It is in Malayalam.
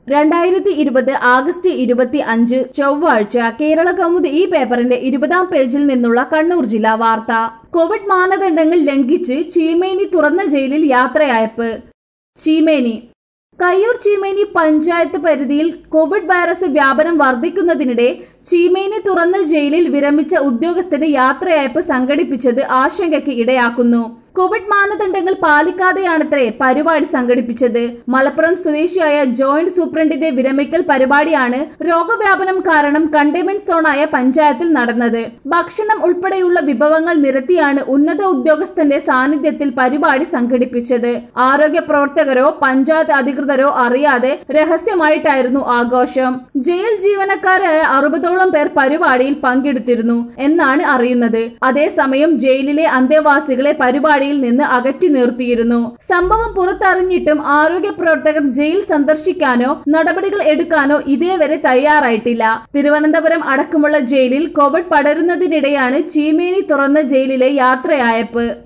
രണ്ടായിരത്തി ഇരുപത് ആഗസ്റ്റ് ഇരുപത്തി അഞ്ച് ചൊവ്വാഴ്ച കേരള കൗമുദി ഈ പേപ്പറിന്റെ ഇരുപതാം പേജിൽ നിന്നുള്ള കണ്ണൂർ ജില്ലാ വാർത്ത കോവിഡ് മാനദണ്ഡങ്ങൾ ലംഘിച്ച് ചീമേനി തുറന്ന ജയിലിൽ യാത്രയയപ്പ് ചീമേനി കയ്യൂർ ചീമേനി പഞ്ചായത്ത് പരിധിയിൽ കോവിഡ് വൈറസ് വ്യാപനം വർദ്ധിക്കുന്നതിനിടെ ചീമേനി തുറന്ന ജയിലിൽ വിരമിച്ച ഉദ്യോഗസ്ഥന് യാത്രയയപ്പ് സംഘടിപ്പിച്ചത് ആശങ്കയ്ക്ക് ഇടയാക്കുന്നു കോവിഡ് മാനദണ്ഡങ്ങൾ പാലിക്കാതെയാണത്രേ പരിപാടി സംഘടിപ്പിച്ചത് മലപ്പുറം സ്വദേശിയായ ജോയിന്റ് സൂപ്രണ്ടിന്റെ വിരമിക്കൽ പരിപാടിയാണ് രോഗവ്യാപനം കാരണം കണ്ടെയ്ൻമെന്റ് സോണായ പഞ്ചായത്തിൽ നടന്നത് ഭക്ഷണം ഉൾപ്പെടെയുള്ള വിഭവങ്ങൾ നിരത്തിയാണ് ഉന്നത ഉദ്യോഗസ്ഥന്റെ സാന്നിധ്യത്തിൽ പരിപാടി സംഘടിപ്പിച്ചത് ആരോഗ്യ പ്രവർത്തകരോ പഞ്ചായത്ത് അധികൃതരോ അറിയാതെ രഹസ്യമായിട്ടായിരുന്നു ആഘോഷം ജയിൽ ജീവനക്കാരായ അറുപതോളം പേർ പരിപാടിയിൽ പങ്കെടുത്തിരുന്നു എന്നാണ് അറിയുന്നത് അതേസമയം ജയിലിലെ അന്തേവാസികളെ പരിപാടിയിൽ നിന്ന് അകറ്റി നിർത്തിയിരുന്നു സംഭവം പുറത്തറിഞ്ഞിട്ടും ആരോഗ്യ പ്രവർത്തകർ ജയിൽ സന്ദർശിക്കാനോ നടപടികൾ എടുക്കാനോ ഇതേവരെ തയ്യാറായിട്ടില്ല തിരുവനന്തപുരം അടക്കമുള്ള ജയിലിൽ കോവിഡ് പടരുന്നതിനിടെയാണ് ചീമേനി തുറന്ന ജയിലിലെ യാത്രയയപ്പ്